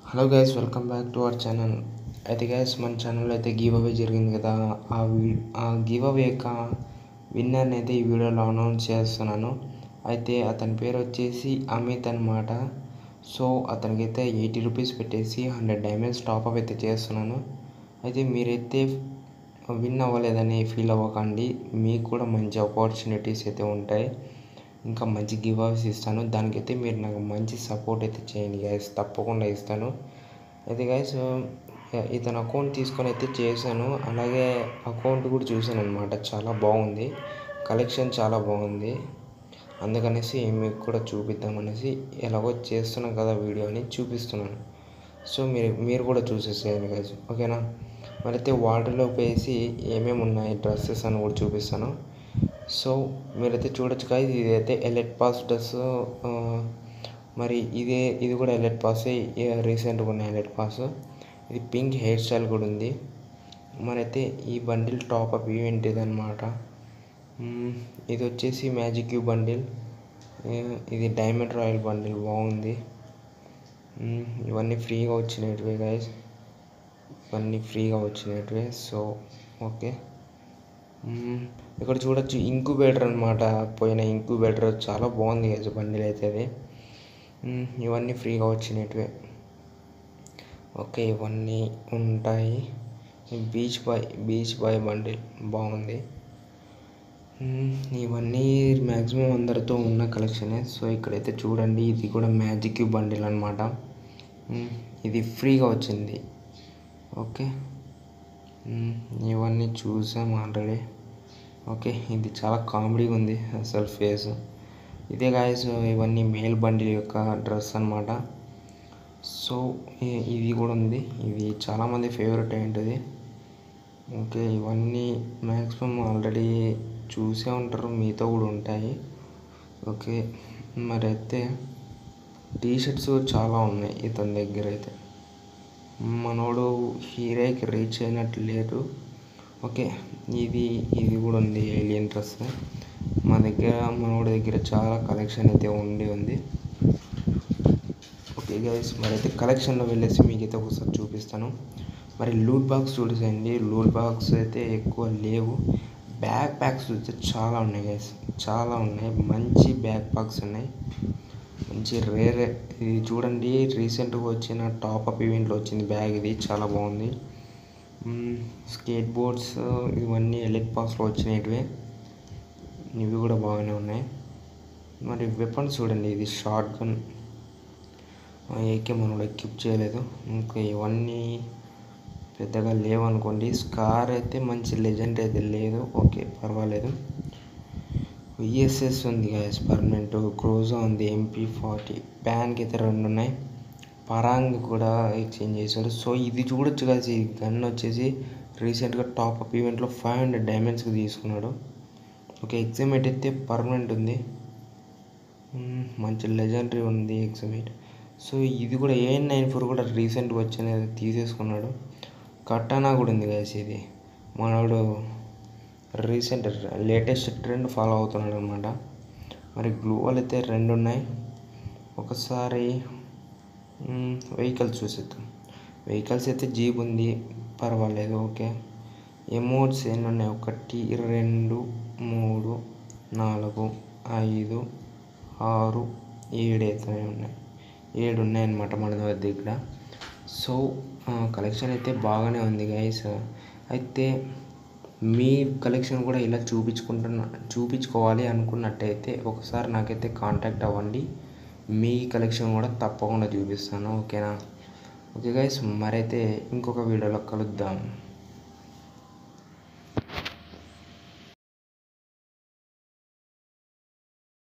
hello guys welcome back to our channel అయితే guys మన ఛానల్లో అయితే గివ్ అవే జరిగింది కదా ఆ వీ ఆ గివ్ అవే యొక్క విన్నర్ని అయితే ఈ వీడియోలో అనౌన్స్ చేస్తున్నాను అయితే అతని పేరు వచ్చేసి అమిత్ అనమాట సో అతనికైతే ఎయిటీ రూపీస్ పెట్టేసి హండ్రెడ్ డైమండ్స్ టాప్అప్ అయితే చేస్తున్నాను అయితే మీరైతే విన్ అవ్వలేదని ఫీల్ అవ్వకండి మీకు కూడా మంచి ఆపర్చునిటీస్ అయితే ఉంటాయి ఇంకా మంచి గివ్ అవేస్ ఇస్తాను దానికైతే మీరు నాకు మంచి సపోర్ట్ అయితే చేయండి గైస్ తప్పకుండా ఇస్తాను అయితే గైస్ ఇతను అకౌంట్ తీసుకొని అయితే చేశాను అలాగే అకౌంట్ కూడా చూశాను అనమాట చాలా బాగుంది కలెక్షన్ చాలా బాగుంది అందుకనేసి మీకు కూడా చూపిద్దామనేసి ఎలాగో చేస్తున్నాం కదా వీడియో అని చూపిస్తున్నాను సో మీరు మీరు కూడా చూసేసేయండి గైస్ ఓకేనా మరి అయితే వాటర్లోకి వేసి ఏమేమి ఉన్నాయి డ్రెస్సెస్ అని కూడా చూపిస్తాను సో మీరైతే చూడొచ్చు కదా ఇదైతే ఎలెట్ పాస్ డ్రెస్ మరి ఇదే ఇది కూడా ఎలెట్ పాస్ రీసెంట్గా ఉన్న ఎలెట్ పాస్ ఇది పింక్ హెయిర్ స్టైల్ కూడా ఉంది మరైతే ఈ బండిల్ టాప్అప్ ఈవెంట్ ఇదనమాట ఇది వచ్చేసి మ్యాజిక్ క్యూ బండిల్ ఇది డైమండ్ రాయల్ బండిల్ బాగుంది ఇవన్నీ ఫ్రీగా వచ్చినట్టువే గైస్ ఇవన్నీ ఫ్రీగా వచ్చినట్టువే సో ఓకే ఇక్కడ చూడొచ్చు ఇంక్యుబేటర్ అనమాట పోయిన ఇంక్యుబేటర్ చాలా బాగుంది గైస్ బండిల్ అయితే అది ఇవన్నీ ఫ్రీగా వచ్చినట్టువే ఓకే ఇవన్నీ ఉంటాయి beach boy beach boy bundle బాగుంది ఇవన్నీ మ్యాక్సిమం అందరితో ఉన్న కలెక్షనే సో ఇక్కడైతే చూడండి ఇది కూడా మ్యాజిక్ బండిల్ అనమాట ఇది ఫ్రీగా వచ్చింది ఓకే ఇవన్నీ చూసాం ఆల్రెడీ ఓకే ఇది చాలా కామెడీగా ఉంది అసలు ఫేస్ ఇదే గాయస్ ఇవన్నీ మేల్ బండిల్ యొక్క డ్రెస్ అనమాట సో ఇది కూడా ఉంది ఇది చాలామంది ఫేవరెట్ అయింటుంది ఓకే ఇవన్నీ మ్యాక్సిమం ఆల్రెడీ చూసే ఉంటారు మీతో కూడా ఉంటాయి ఓకే మరి అయితే టీ షర్ట్స్ చాలా ఉన్నాయి ఇతని దగ్గర అయితే మనోడు హీరోకి రీచ్ అయినట్టు లేదు ఓకే ఇది ఇది కూడా ఉంది ఏలియన్ డ్రెస్ మా దగ్గర మనోడి దగ్గర చాలా కలెక్షన్ అయితే ఉండి ఉంది ఓకే గైస్ మరి అయితే కలెక్షన్లో వెళ్ళేసి మీకైతే ఒకసారి చూపిస్తాను మరి లూట్ బాక్స్ చూసేయండి లూట్ బాక్స్ అయితే ఎక్కువ లేవు బ్యాక్ ప్యాక్స్ అయితే చాలా ఉన్నాయి గైస్ చాలా ఉన్నాయి మంచి బ్యాక్ ప్యాక్స్ ఉన్నాయి మంచి రేర్ ఇది చూడండి రీసెంట్గా వచ్చిన టాప్అప్ ఈవెంట్లో వచ్చింది బ్యాగ్ ఇది చాలా బాగుంది స్కేట్ బోర్డ్స్ ఇవన్నీ ఎలెట్ పాస్లో వచ్చినవి ఇవి కూడా బాగానే ఉన్నాయి మరి వెపన్స్ చూడండి ఇది షార్ట్ గన్ ఏకే మనం ఎక్విప్ చేయలేదు ఇంకా ఇవన్నీ పెద్దగా లేవనుకోండి స్కార్ అయితే మంచి లెజెండ్ అయితే లేదు ఓకే పర్వాలేదు విఎస్ఎస్ ఉంది గ్యాస్ పర్మనెంట్ క్రోజా ఉంది ఎంపీ ఫార్టీ ప్యాన్కి అయితే రెండు ఉన్నాయి పరాంగ్ కూడా ఎక్స్చేంజ్ చేశాడు సో ఇది చూడొచ్చు కదా ఈ గన్ వచ్చేసి రీసెంట్గా టాప్అప్ ఈవెంట్లో ఫైవ్ హండ్రెడ్ డైమండ్స్కి తీసుకున్నాడు ఓకే ఎగ్జామేట్ అయితే పర్మనెంట్ ఉంది మంచి లెజెండరీ ఉంది ఎగ్జామేట్ సో ఇది కూడా ఏఎన్ నైన్ ఫోర్ కూడా రీసెంట్గా వచ్చిన తీసేసుకున్నాడు కటానా కూడా ఉంది కదా ఇది మనోడు రీసెంట్ లేటెస్ట్ ట్రెండ్ ఫాలో అవుతున్నాడు అనమాట మరి గ్లూవల్ అయితే రెండు ఉన్నాయి ఒకసారి వెహికల్స్ చూసేద్దాం వెహికల్స్ అయితే జీప్ ఉంది పర్వాలేదు ఓకే ఎమోట్స్ ఎన్ని ఉన్నాయి ఒకటి రెండు మూడు నాలుగు ఐదు ఆరు ఏడు అయితే ఉన్నాయి ఏడు ఉన్నాయన్నమాట మన దగ్గర సో కలెక్షన్ అయితే బాగానే ఉంది గైస్ అయితే మీ కలెక్షన్ కూడా ఇలా చూపించుకుంటున్న చూపించుకోవాలి అనుకున్నట్టయితే ఒకసారి నాకైతే కాంటాక్ట్ అవ్వండి మీ కలెక్షన్ కూడా తప్పకుండా చూపిస్తాను ఓకేనా ఓకే గైస్ మరైతే ఇంకొక వీడియోలో కలుద్దాం